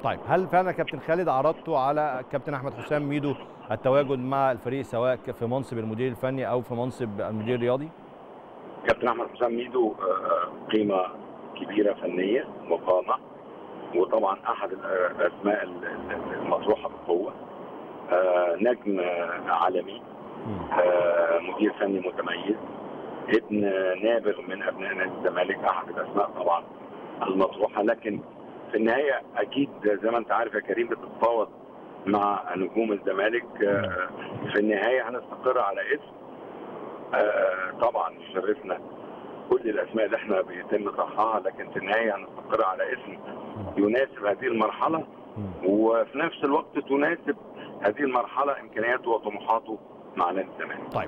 طيب هل فعلا يا كابتن خالد عرضتوا على الكابتن احمد حسام ميدو التواجد مع الفريق سواء في منصب المدير الفني او في منصب المدير الرياضي؟ كابتن احمد حسام ميدو آه، قيمه كبيره فنيه وقامه وطبعا احد الاسماء المطروحه بقوه آه، نجم عالمي آه، مدير فني متميز ابن نابغ من ابناء نادي الزمالك احد الاسماء طبعا المطروحه لكن في النهايه اكيد زي ما انت عارف يا كريم بتتفاوض مع نجوم الزمالك آه، في النهايه هنستقر على اسم طبعا يشرفنا كل الاسماء اللي احنا بيتم طرحها لكن في النهايه هنستقر على اسم يناسب هذه المرحله وفي نفس الوقت تناسب هذه المرحله امكانياته وطموحاته مع نادي الزمالك. طيب